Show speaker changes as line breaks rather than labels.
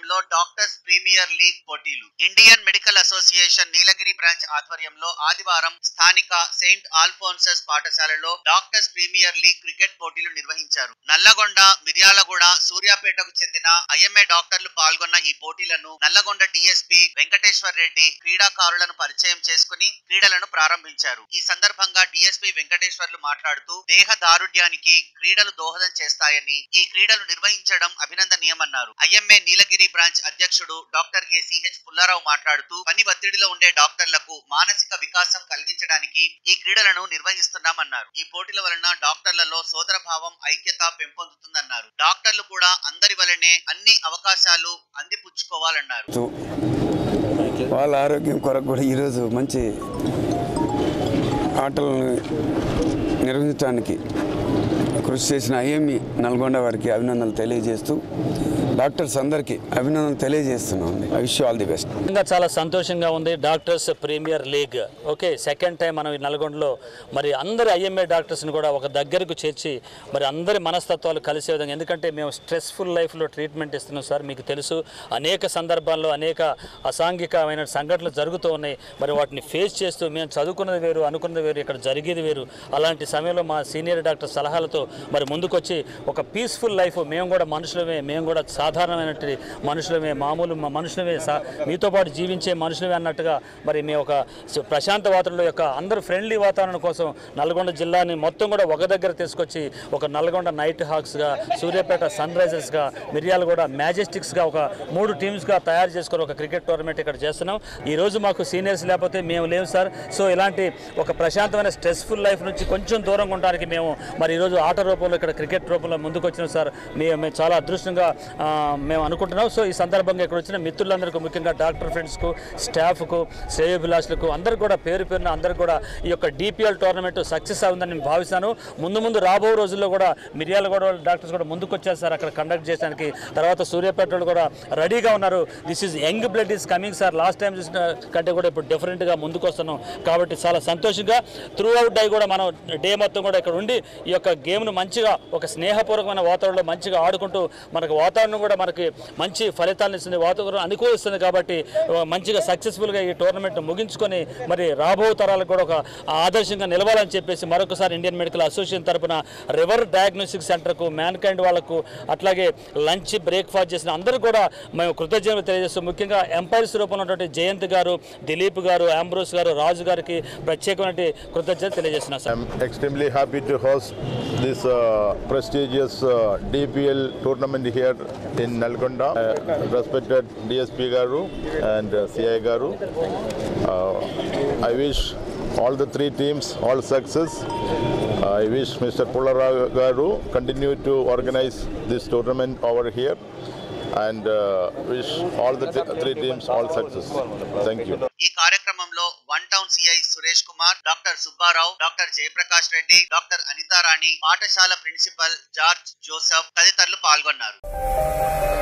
ఆధ్వర్యంలో doctors premier league పోటీలు Indian Medical Association Nilagiri branch ఆధ్వర్యంలో ఆదివారం స్థానిక సెయింట్ ఆల్ఫోన్సస్ పాఠశాలలో డాక్టర్స్ ప్రీమియర్ లీగ్ క్రికెట్ పోటీలు నిర్వహించారు నల్లగొండ మిర్యాలగూడ సూర్యాపేటకు చెందిన ఐఎంఏ డాక్టర్లు పాల్గొన్న ఈ పోటీలను నల్లగొండ డిఎస్పీ వెంకటేశ్వర్ రెడ్డి క్రీడాకారులను పరిచయం చేసుకుని క్రీడలను ప్రారంభించారు ఈ సందర్భంగా డిఎస్పీ వెంకటేశ్వర్లు మాట్లాడుతూ దేహ దారుఢ్యానికి క్రీడలు దోహదం చేస్తాయని ఈ క్రీడలు నిర్వహించడం అభినందనీయమన్నారు ఐఎంఏ నీలగిరి బ్రాంచ్ అధ్యక్షుడు డాక్టర్ ఏ సిహెచ్ పుల్లారావు మాట్లాడుతూ పని ఒత్తిడిలో ఉండే డాక్టర్లకు మానసిక వికాసం కలిగించడానికి ఈ క్రీడలను నిర్వహిస్తున్నామన్నారు ఈ పోటీల వలన డాక్టర్లలో సోదర భావం ఐక్యత పెంపొందుతుందన్నారు డాక్టర్లు కూడా అందరి వలనే అన్ని అవకాశాలు అందిపుచ్చుకోవాలన్నారు
వాళ్ళ ఆరోగ్యం కొరకు కూడా ఈరోజు మంచి ఆటలను నిర్వహించడానికి కృషి చేసిన ఐఎంఈ నల్గొండ వారికి అభినందనలు తెలియజేస్తూ డాక్టర్స్ అందరికీ అభినందనలు తెలియజేస్తున్నాం I wish all the best
నిజంగా చాలా సంతోషంగా ఉంది doctors premier league okay second time మనం ఈ నల్గొండలో మరి అందరి ఐఎంఏ డాక్టర్స్ని కూడా ఒక దగ్గరకు చేర్చి మరి అందరి మనస్తత్వాలు కలిసే విధంగా ఎందుకంటే మేము స్ట్రెస్ఫుల్ లైఫ్లో ట్రీట్మెంట్ ఇస్తున్నాం సార్ మీకు తెలుసు అనేక సందర్భాల్లో అనేక అసాంఘికమైన సంఘటనలు జరుగుతూ ఉన్నాయి మరి వాటిని ఫేస్ చేస్తూ మేము చదువుకున్నది వేరు అనుకున్నది వేరు ఇక్కడ జరిగేది వేరు అలాంటి సమయంలో మా సీనియర్ డాక్టర్ సలహాలతో మరి ముందుకొచ్చి ఒక పీస్ఫుల్ లైఫ్ మేము కూడా మనుషులమే మేము కూడా సాధారణమైనటువంటి మనుషులమే మామూలు మ- మనుషులమే సా మీతో పాటు జీవించే మనుషులమే అన్నట్టుగా మరి మేము ఒక స- ప్రశాంత వాతావరణంలో యొక్క అందరూ ఫ్రెండ్లీ వాతావరణం కోసం నల్గొండ జిల్లాని మొత్తం కూడా ఒక దగ్గర తీసుకొచ్చి ఒక నల్గొండ నైట్ హాక్స్గా సూర్యాపేట సన్ రైజర్స్గా మిర్యాలగూడ మ్యాజెస్టిక్స్గా ఒక మూడు టీమ్స్గా తయారు చేసుకొని ఒక క్రికెట్ టోర్నమెంట్ ఇక్కడ చేస్తున్నాం ఈ రోజు మాకు సీనియర్స్ లేకపోతే మేము లేవు సార్ సో ఇలాంటి ఒక ప్రశాంతమైన స్ట్రెస్ఫుల్ లైఫ్ నుంచి కొంచెం దూరంగా ఉండడానికి మేము మరి ఈరోజు ఆట రూపంలో ఇక్కడ క్రికెట్ రూపంలో ముందుకు వచ్చినాం సార్ మేము మేము చాలా అదృష్టంగా ఆ, మేము అనుకుంటున్నాం సో ఈ సందర్భంగా ఇక్కడ వచ్చిన మిత్రులందరికీ ముఖ్యంగా డాక్టర్ ఫ్రెండ్స్కు స్టాఫ్కు శ్రేయోభిలాషులకు అందరికీ కూడా పేరు పేరున అందరికీ కూడా ఈ యొక్క డిపిఎల్ టోర్నమెంట్ సక్సెస్ అవుతుందని నేను భావిస్తాను ముందు ముందు రాబో రోజుల్లో కూడా మిర్యాల కూడా డాక్టర్స్ కూడా ముందుకు వచ్చారు సార్ అక్కడ కండక్ట్ చేయడానికి తర్వాత సూర్యాపేట వాళ్ళు కూడా రెడీగా ఉన్నారు this is young blood is coming sir last time చూసిన కంటే కూడా ఇప్పుడు డిఫరెంట్గా ముందుకు వస్తున్నాం కాబట్టి చాలా సంతోషంగా త్రూ అవుట్ డే కూడా మనం డే మొత్తం కూడా ఇక్కడ ఉండి ఈ యొక్క గేమ్ను మంచిగా ఒక స్నేహపూర్వకమైన వాతావరణంలో మంచిగా ఆడుకుంటూ మనకు వాతావరణం కూడా మనకి మంచి ఫలితాలను ఇస్తుంది వాతావరణం అనుకూలిస్తుంది కాబట్టి ఆ, మంచిగా సక్సెస్ఫుల్గా ఈ టోర్నమెంట్ ముగించుకొని మరి రాబో తరాలకు కూడా ఒక ఆదర్శంగా నిలవాలని చెప్పేసి మరొకసారి ఇండియన్ మెడికల్ అసోసియేషన్ తరపున రివర్ డయాగ్నోస్టిక్ సెంటర్కు మ్యాన్ కైండ్ వాళ్ళకు అట్లాగే లంచ్ బ్రేక్ఫాస్ట్ చేసిన అందరూ కూడా మేము కృతజ్ఞతలు తెలియజేస్తూ ముఖ్యంగా ఎంపైర్స్ రూపంలో ఉన్నటువంటి జయంత్ గారు దిలీప్ గారు ఆంబ్రోస్ గారు రాజు గారికి ప్రత్యేకమైన కృతజ్ఞతలు తెలియజేస్తున్నాం sir
I'm extremely happy to host this uh, prestigious uh, DPL tournament here in Nalgonda. Uh, respected DSP Garu and uh, CI Garu. Uh, I wish all the three teams all success. I wish Mr. Pulara Garu continue to organize this tournament over here and uh, wish all the th- three teams all success. Thank you.
ఈ కార్యక్రమంలో one town CI Suresh Kumar doctor Subbarao doctor Jayaprakash Reddy doctor Anitharani పాఠశాల principal George Joseph తదితరులు పాల్గొన్నారు